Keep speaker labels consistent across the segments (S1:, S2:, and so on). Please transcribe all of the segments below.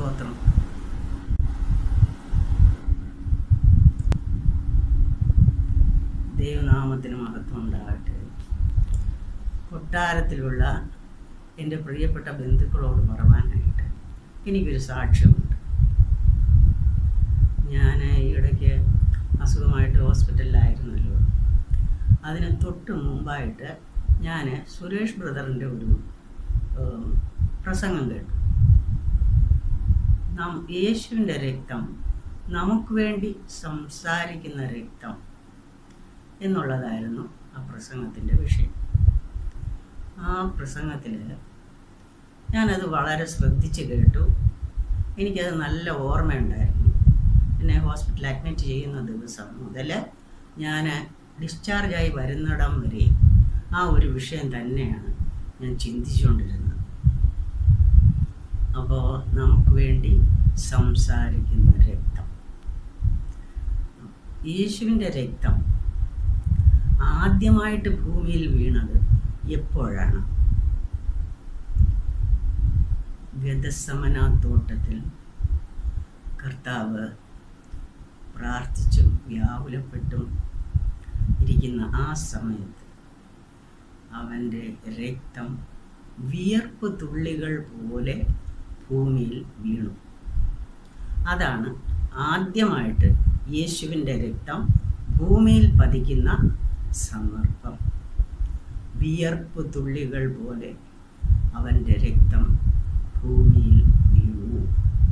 S1: സ്തോത്രം ദൈവനാമത്തിന് മഹത്വം ഉണ്ടാകട്ടെ കൊട്ടാരത്തിലുള്ള എൻ്റെ പ്രിയപ്പെട്ട ബന്ധുക്കളോട് പറയുവാനായിട്ട് എനിക്കൊരു സാക്ഷ്യമുണ്ട് ഞാൻ ഇടയ്ക്ക് അസുഖമായിട്ട് ഹോസ്പിറ്റലിലായിരുന്നല്ലോ അതിന് തൊട്ട് മുമ്പായിട്ട് ഞാൻ സുരേഷ് ബ്രദറിൻ്റെ ഒരു ഏഹ്, പ്രസംഗം കേട്ടു നാം യേശുവിൻ്റെ രക്തം നമുക്ക് വേണ്ടി സംസാരിക്കുന്ന രക്തം എന്നുള്ളതായിരുന്നു ആ പ്രസംഗത്തിൻ്റെ വിഷയം ആ പ്രസംഗത്തിൽ ഞാനത് വളരെ ശ്രദ്ധിച്ച് കേട്ടു എനിക്കത് നല്ല ഓർമ്മയുണ്ടായിരുന്നു എന്നെ ഹോസ്പിറ്റലിൽ അഡ്മിറ്റ് ചെയ്യുന്ന ദിവസം മുതൽ ഞാൻ ഡിസ്ചാർജായി വരുന്നിടം വരെ ആ ഒരു വിഷയം തന്നെയാണ് ഞാൻ ചിന്തിച്ചുകൊണ്ടിരുന്നത് അപ്പോൾ നമുക്ക് വേണ്ടി സംസാരിക്കുന്ന രക്തം യേശുവിൻ്റെ രക്തം ആദ്യമായിട്ട് ഭൂമിയിൽ വീണത് എപ്പോഴാണ് ഗതസമന തോട്ടത്തിൽ കർത്താവ് പ്രാർത്ഥിച്ചും വ്യാകുലപ്പെട്ടും ഇരിക്കുന്ന ആ സമയത്ത് അവൻ്റെ രക്തം വിയർപ്പ് തുള്ളികൾ പോലെ ഭൂമിയിൽ വീണു അതാണ് ആദ്യമായിട്ട് യേശുവിൻ്റെ രക്തം ഭൂമിയിൽ പതിക്കുന്ന സന്ദർഭം വിയർപ്പ് തുള്ളികൾ പോലെ അവൻ്റെ രക്തം ഭൂമിയിൽ വീണു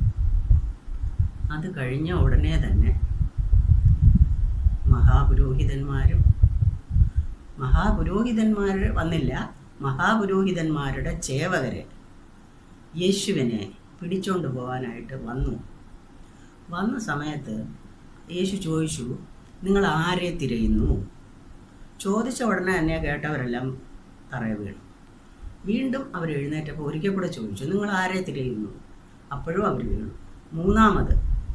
S1: അത് കഴിഞ്ഞ ഉടനെ തന്നെ മഹാപുരോഹിതന്മാരും മഹാപുരോഹിതന്മാർ വന്നില്ല മഹാപുരോഹിതന്മാരുടെ ചേവകര് യേശുവിനെ പിടിച്ചോണ്ട് പോകാനായിട്ട് വന്നു വന്ന സമയത്ത് യേശു ചോദിച്ചു നിങ്ങൾ ആരെ തിരയുന്നു ചോദിച്ച ഉടനെ തന്നെ കേട്ടവരെല്ലാം തറയെ വീണു വീണ്ടും അവർ എഴുന്നേറ്റപ്പോൾ ഒരിക്കൽ കൂടെ ചോദിച്ചു നിങ്ങൾ ആരെ തിരയുന്നു അപ്പോഴും അവർ വീണു മൂന്നാമത്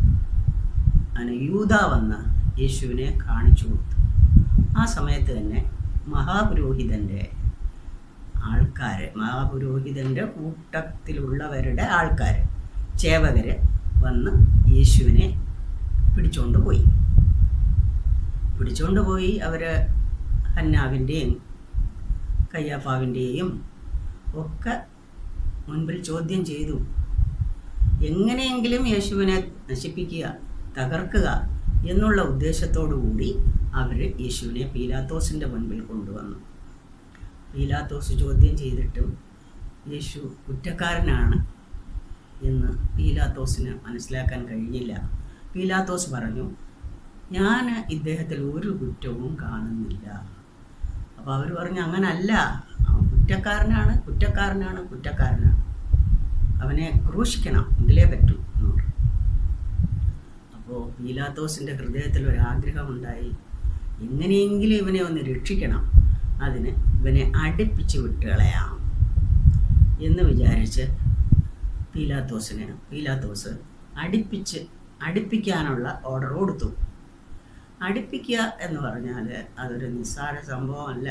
S1: അങ്ങനെ യൂത വന്ന് യേശുവിനെ കാണിച്ചു കൊടുത്തു ആ സമയത്ത് തന്നെ മഹാപുരോഹിതൻ്റെ ആൾക്കാർ മഹാപുരോഹിതൻ്റെ കൂട്ടത്തിലുള്ളവരുടെ ആൾക്കാർ ചേവകർ വന്ന് യേശുവിനെ പിടിച്ചോണ്ട് പോയി പിടിച്ചോണ്ട് പോയി അവർ ഹന്നാവിൻ്റെയും കയ്യാപ്പാവിൻ്റെയും ഒക്കെ മുൻപിൽ ചോദ്യം ചെയ്തു എങ്ങനെയെങ്കിലും യേശുവിനെ നശിപ്പിക്കുക തകർക്കുക എന്നുള്ള ഉദ്ദേശത്തോടു കൂടി അവർ യേശുവിനെ പീലാത്തോസിൻ്റെ മുൻപിൽ കൊണ്ടുവന്നു പീലാത്തോസ് ചോദ്യം ചെയ്തിട്ടും യേശു കുറ്റക്കാരനാണ് എന്ന് പീലാത്തോസിന് മനസ്സിലാക്കാൻ കഴിഞ്ഞില്ല പീലാത്തോസ് പറഞ്ഞു ഞാൻ ഇദ്ദേഹത്തിൽ ഒരു കുറ്റവും കാണുന്നില്ല അപ്പോൾ അവർ പറഞ്ഞു അങ്ങനല്ല അവൻ കുറ്റക്കാരനാണ് കുറ്റക്കാരനാണ് കുറ്റക്കാരനാണ് അവനെ ക്രൂശിക്കണം എങ്കിലേ പറ്റൂ എന്ന് പറഞ്ഞു അപ്പോൾ പീലാത്തോസിൻ്റെ ഹൃദയത്തിൽ ഒരു ആഗ്രഹമുണ്ടായി എങ്ങനെയെങ്കിലും ഇവനെ ഒന്ന് രക്ഷിക്കണം അതിന് ഇവനെ അടുപ്പിച്ച് വിട്ടുകളയാം എന്ന് വിചാരിച്ച് പീലാത്തോസിന് പീലാത്തോസ് അടുപ്പിച്ച് അടുപ്പിക്കാനുള്ള ഓർഡർ കൊടുത്തു അടുപ്പിക്കുക എന്ന് പറഞ്ഞാൽ അതൊരു നിസ്സാര സംഭവമല്ല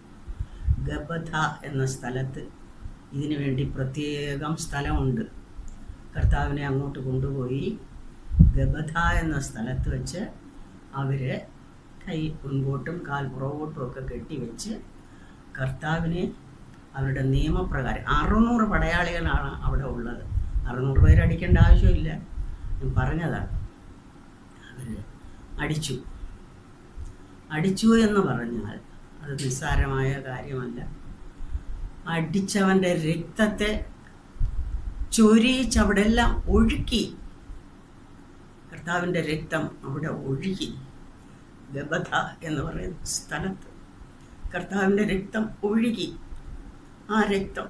S1: ഗബധ എന്ന സ്ഥലത്ത് ഇതിനു വേണ്ടി പ്രത്യേകം സ്ഥലമുണ്ട് കർത്താവിനെ അങ്ങോട്ട് കൊണ്ടുപോയി ഗബധ എന്ന സ്ഥലത്ത് വെച്ച് അവർ കൈ മുൻപോട്ടും കാൽ പുറകോട്ടും ഒക്കെ കെട്ടിവെച്ച് കർത്താവിനെ അവരുടെ നിയമപ്രകാരം അറുന്നൂറ് പടയാളികളാണ് അവിടെ ഉള്ളത് അറുന്നൂറ് പേര് അടിക്കേണ്ട ആവശ്യമില്ല ഞാൻ പറഞ്ഞതാണ് അവർ അടിച്ചു അടിച്ചു എന്ന് പറഞ്ഞാൽ അത് നിസ്സാരമായ കാര്യമല്ല അടിച്ചവൻ്റെ രക്തത്തെ ചൊരിയിച്ച് അവിടെ എല്ലാം ഒഴുക്കി കർത്താവിൻ്റെ രക്തം അവിടെ ഒഴുകി ഗബധ എന്ന് പറയുന്ന സ്ഥലത്ത് കർത്താവിൻ്റെ രക്തം ഒഴുകി ആ രക്തം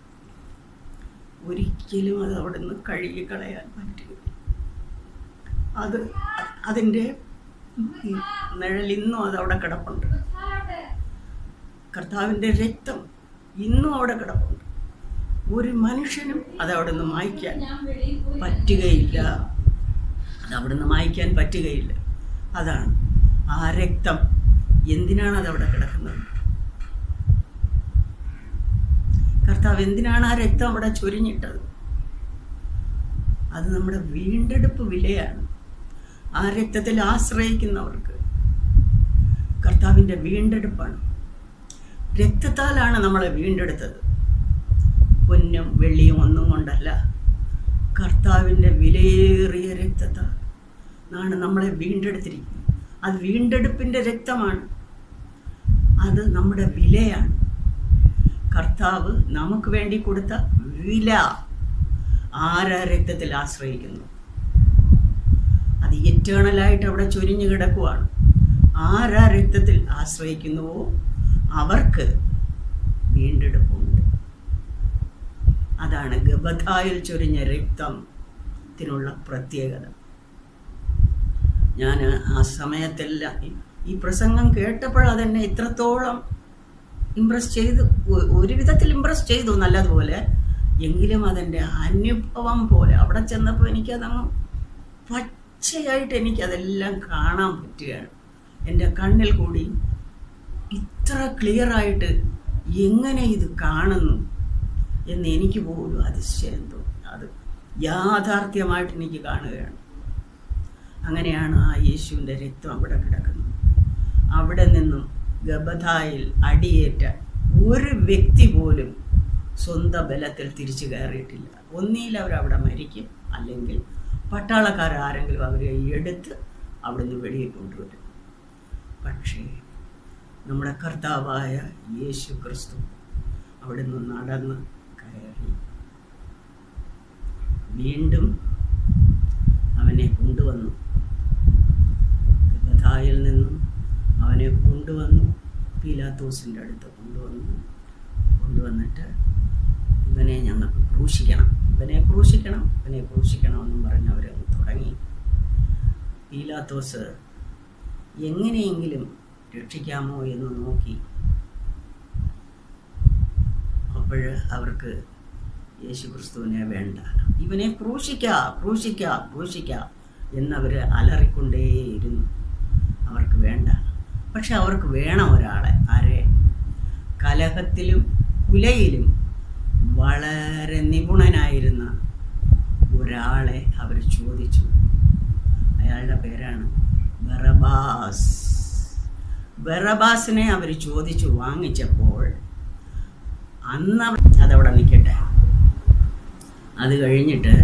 S1: ഒരിക്കലും അത് അവിടെ നിന്ന് കഴുകിക്കളയാൻ പറ്റില്ല അത് അതിൻ്റെ നിഴൽ ഇന്നും അത് അവിടെ കിടപ്പുണ്ട് കർത്താവിൻ്റെ രക്തം ഇന്നും അവിടെ കിടപ്പുണ്ട് ഒരു മനുഷ്യനും അത് അവിടെ നിന്ന് മായ്ക്കാൻ പറ്റുകയില്ല അത് അവിടെ നിന്ന് മായ്ക്കാൻ പറ്റുകയില്ല അതാണ് ആ രക്തം എന്തിനാണ് അത് അവിടെ കിടക്കുന്നത് കർത്താവ് എന്തിനാണ് ആ രക്തം അവിടെ ചൊരിഞ്ഞിട്ടത് അത് നമ്മുടെ വീണ്ടെടുപ്പ് വിലയാണ് ആ രക്തത്തിൽ ആശ്രയിക്കുന്നവർക്ക് കർത്താവിൻ്റെ വീണ്ടെടുപ്പാണ് രക്തത്താലാണ് നമ്മളെ വീണ്ടെടുത്തത് പൊന്നും വെള്ളിയും ഒന്നും കൊണ്ടല്ല കർത്താവിൻ്റെ വിലയേറിയ രക്തത്താൽ ആണ് നമ്മളെ വീണ്ടെടുത്തിരിക്കുന്നത് അത് വീണ്ടെടുപ്പിൻ്റെ രക്തമാണ് അത് നമ്മുടെ വിലയാണ് കർത്താവ് നമുക്ക് വേണ്ടി കൊടുത്ത വില ആരാ രക്തത്തിൽ ആശ്രയിക്കുന്നു അത് എറ്റേണലായിട്ട് അവിടെ ചൊരിഞ്ഞു കിടക്കുവാണ് ആരാ രക്തത്തിൽ ആശ്രയിക്കുന്നുവോ അവർക്ക് വീണ്ടെടുപ്പുണ്ട് അതാണ് ഗബധായിൽ ചൊരിഞ്ഞ രക്തത്തിനുള്ള പ്രത്യേകത ഞാൻ ആ സമയത്തെല്ലാം ഈ- ഈ പ്രസംഗം കേട്ടപ്പോൾ അതെന്നെ ഇത്രത്തോളം ഇമ്പ്രസ് ചെയ്തു ഒ- ഒരു വിധത്തിൽ ഇമ്പ്രസ് ചെയ്തു നല്ലതുപോലെ എങ്കിലും അതെൻ്റെ അനുഭവം പോലെ അവിടെ ചെന്നപ്പോൾ എനിക്കതങ്ങ് പച്ചയായിട്ട് എനിക്കതെല്ലാം കാണാൻ പറ്റുകയാണ് എൻ്റെ കണ്ണിൽ കൂടി ഇത്ര ക്ലിയറായിട്ട് എങ്ങനെ ഇത് കാണുന്നു എന്ന് എനിക്ക് പോലും അതിശയം തോന്നി അത് യാഥാർത്ഥ്യമായിട്ട് എനിക്ക് കാണുകയാണ് അങ്ങനെയാണ് ആ യേശുവിൻ്റെ രക്തം അവിടെ കിടക്കുന്നത് അവിടെ നിന്നും ഗബധായിൽ അടിയേറ്റ ഒരു വ്യക്തി പോലും സ്വന്തം ബലത്തിൽ തിരിച്ചു കയറിയിട്ടില്ല ഒന്നിയിൽ അവരവിടെ മരിക്കും അല്ലെങ്കിൽ പട്ടാളക്കാരാരെങ്കിലും അവരെ എടുത്ത് അവിടുന്ന് വെളിയിൽ കൊണ്ടുവരും പക്ഷേ നമ്മുടെ കർത്താവായ യേശു ക്രിസ്തു അവിടുന്ന് നടന്ന് കയറി വീണ്ടും അവനെ കൊണ്ടുവന്നു ഗതായിൽ നിന്നും അവനെ കൊണ്ടുവന്നു പീലാത്തോസിൻ്റെ അടുത്ത് കൊണ്ടുവന്നു കൊണ്ടുവന്നിട്ട് ഇവനെ ഞങ്ങൾക്ക് ക്രൂശിക്കണം ഇവനെ ക്രൂശിക്കണം ഇവനെ ക്രൂശിക്കണമെന്നും പറഞ്ഞ് അവർ തുടങ്ങി പീലാത്തോസ് എങ്ങനെയെങ്കിലും രക്ഷിക്കാമോ എന്ന് നോക്കി അപ്പോൾ അവർക്ക് യേശു ക്രിസ്തുവിനെ വേണ്ട ഇവനെ ക്രൂശിക്ക ക്രൂശിക്ക ക്രൂശിക്ക എന്നവർ അലറിക്കൊണ്ടേയിരുന്നു അവർക്ക് വേണ്ട പക്ഷെ അവർക്ക് വേണം ഒരാളെ ആരെ കലഹത്തിലും കുലയിലും വളരെ നിപുണനായിരുന്ന ഒരാളെ അവർ ചോദിച്ചു അയാളുടെ പേരാണ് ബറബാസ് ബറബാസിനെ അവർ ചോദിച്ചു വാങ്ങിച്ചപ്പോൾ അന്ന് അവ- അതവിടെ നിൽക്കട്ടെ അത് കഴിഞ്ഞിട്ട്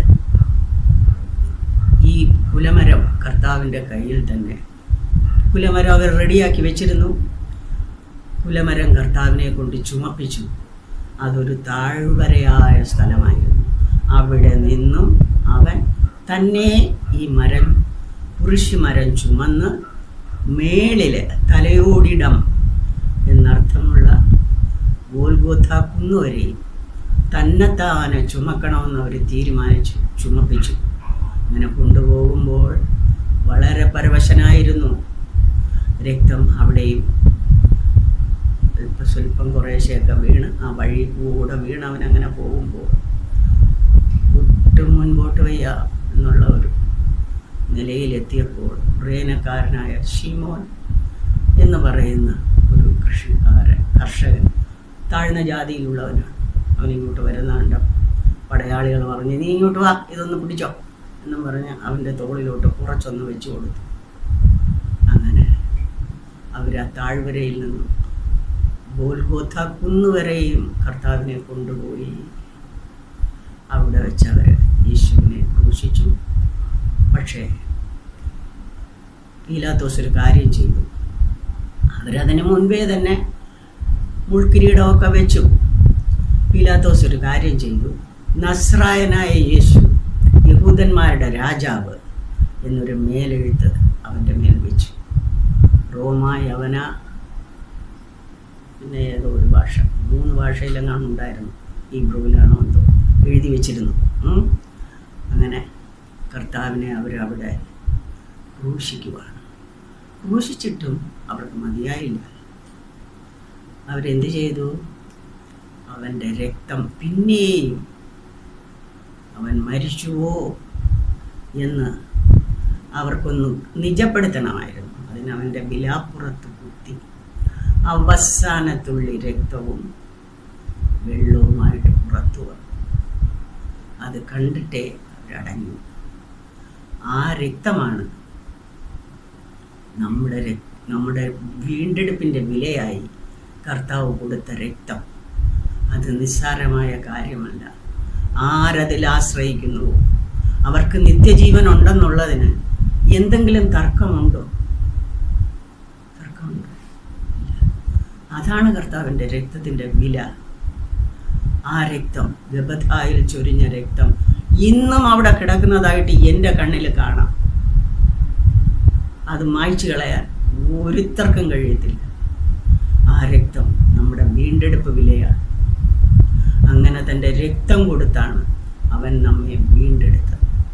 S1: ഈ കുലമരം കർത്താവിൻ്റെ കയ്യിൽ തന്നെ കുലമരം അവർ റെഡിയാക്കി വെച്ചിരുന്നു കുലമരം കർത്താവിനെ കൊണ്ട് ചുമപ്പിച്ചു അതൊരു താഴ്വരയായ സ്ഥലമായിരുന്നു അവിടെ നിന്നും അവൻ തന്നെ ഈ മരം കുരിശി മരം ചുമന്ന് മേളില് തലയോടിടം എന്നർത്ഥമുള്ള ഗോൽഗോഥ കുന്നുവരെയും തന്നെത്താനെ ചുമക്കണമെന്ന് അവർ തീരുമാനിച്ചു ചുമപ്പിച്ചു അങ്ങനെ കൊണ്ടുപോകുമ്പോൾ വളരെ പരവശനായിരുന്നു രക്തം അവിടെയും അല്പ സ്വല്പം കുറേശ്ശെയൊക്കെ വീണ് ആ വഴി കൂടെ വീണ് അവൻ അങ്ങനെ പോകുമ്പോൾ ഒട്ടും മുൻപോട്ട് വയ്യ എന്നുള്ള ഒരു നിലയിലെത്തിയപ്പോൾ റേനക്കാരനായ ഷിമോൻ എന്ന് പറയുന്ന ഒരു കൃഷിക്കാരൻ കർഷകൻ താഴ്ന്ന ജാതിയിലുള്ളവനാണ് അവൻ ഇങ്ങോട്ട് വരുന്ന കണ്ട പടയാളികൾ പറഞ്ഞ് നീ ഇങ്ങോട്ട് വാ ഇതൊന്ന് പിടിച്ചോ എന്നും പറഞ്ഞ് അവൻ്റെ തോളിലോട്ട് കുറച്ചൊന്ന് വെച്ചു കൊടുത്തു അങ്ങനെ അവർ ആ താഴ്വരയിൽ നിന്നും ഗോൽഗോഥ കുന്നുവരെയും കർത്താവിനെ കൊണ്ടുപോയി അവിടെ വെച്ച് അവർ യേശുവിനെ ക്രൂശിച്ചു പക്ഷേ പീലാത്തോസ് ഒരു കാര്യം ചെയ്തു അവരതിന് മുൻപേ തന്നെ മുൾക്കിരീടമൊക്കെ വെച്ചു പീലാത്തോസ് ഒരു കാര്യം ചെയ്തു നസ്രായനായ യേശു യഹൂദന്മാരുടെ രാജാവ് എന്നൊരു മേലെഴുത്ത് അവൻ്റെ മേൽ വെച്ചു റോമ യവന പിന്നെ ഏതോ ഒരു ഭാഷ മൂന്ന് ഭാഷയിലെങ്ങാണ് ഉണ്ടായിരുന്നു ഈ ബ്രൂവിലാണോ എന്തോ എഴുതി വെച്ചിരുന്നു ഉം. അങ്ങനെ കർത്താവിനെ അവരവിടെ ക്രൂശിക്കുവാണ് ക്രൂശിച്ചിട്ടും അവർക്ക് മതിയായില്ല അവരെന്ത് ചെയ്തു അവൻ്റെ രക്തം പിന്നെയും അവൻ മരിച്ചുവോ എന്ന് അവർക്കൊന്ന് നിജപ്പെടുത്തണമായിരുന്നു അതിന് അവൻ്റെ വിലാപ്പുറത്ത് കുത്തി അവസാനത്തുള്ളി രക്തവും വെള്ളവുമായിട്ട് പുറത്തു വന്നു അത് കണ്ടിട്ടേ അവർ അവരടങ്ങി ആ രക്തമാണ് നമ്മുടെ രക്- നമ്മുടെ വീണ്ടെടുപ്പിൻ്റെ വിലയായി കർത്താവ് കൊടുത്ത രക്തം അത് നിസ്സാരമായ കാര്യമല്ല ആരതിൽ ആശ്രയിക്കുന്നുവോ അവർക്ക് നിത്യജീവൻ ഉണ്ടെന്നുള്ളതിന് എന്തെങ്കിലും തർക്കമുണ്ടോ തർക്കമുണ്ടോ ഇല്ല. അതാണ് കർത്താവിൻ്റെ രക്തത്തിൻ്റെ വില ആ രക്തം ഗബധായിൽ ചൊരിഞ്ഞ രക്തം ഇന്നും അവിടെ കിടക്കുന്നതായിട്ട് എൻ്റെ കണ്ണിൽ കാണാം അത് മായ്ച്ചു കളയാൻ ഒരുത്തർക്കും കഴിയത്തില്ല ആ രക്തം നമ്മുടെ വീണ്ടെടുപ്പ് വിലയാണ് അങ്ങനെ തൻ്റെ രക്തം കൊടുത്താണ് അവൻ നമ്മെ വീണ്ടെടുത്തത്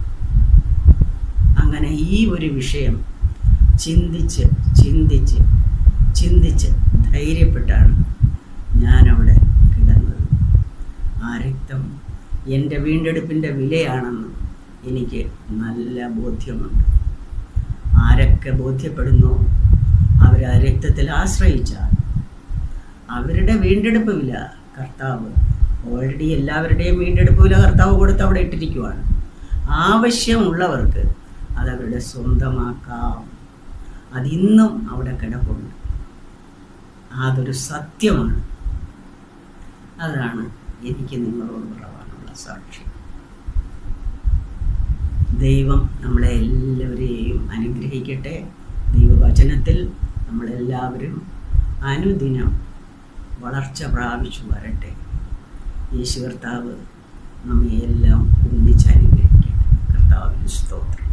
S1: അങ്ങനെ ഈ ഒരു വിഷയം ചിന്തിച്ച് ചിന്തിച്ച് ചിന്തിച്ച് ധൈര്യപ്പെട്ടാണ് ഞാനവിടെ കിടന്നത് ആ രക്തം എൻ്റെ വീണ്ടെടുപ്പിൻ്റെ വിലയാണെന്ന് എനിക്ക് നല്ല ബോധ്യമുണ്ട് ആരൊക്കെ ബോധ്യപ്പെടുന്നോ അവർ ആ രക്തത്തിൽ ആശ്രയിച്ചാൽ അവരുടെ വീണ്ടെടുപ്പ് വില കർത്താവ് ഓൾറെഡി എല്ലാവരുടെയും വീണ്ടെടുപ്പ് വില കർത്താവ് കൊടുത്ത് അവിടെ ഇട്ടിരിക്കുവാണ് ആവശ്യമുള്ളവർക്ക് അതവരുടെ സ്വന്തമാക്കാം അതിന്നും അവിടെ കിടപ്പുണ്ട് അതൊരു സത്യമാണ് അതാണ് എനിക്ക് നിങ്ങളോട് പറയാനുള്ള സാക്ഷി ദൈവം നമ്മളെ എല്ലാവരെയും അനുഗ്രഹിക്കട്ടെ ദൈവവചനത്തിൽ നമ്മളെല്ലാവരും അനുദിനം വളർച്ച പ്രാപിച്ചു വരട്ടെ യേശു കർത്താവ് നമ്മെ എല്ലാം ഒന്നിച്ച് അനുഗ്രഹിക്കട്ടെ കർത്താവിന് സ്തോത്രം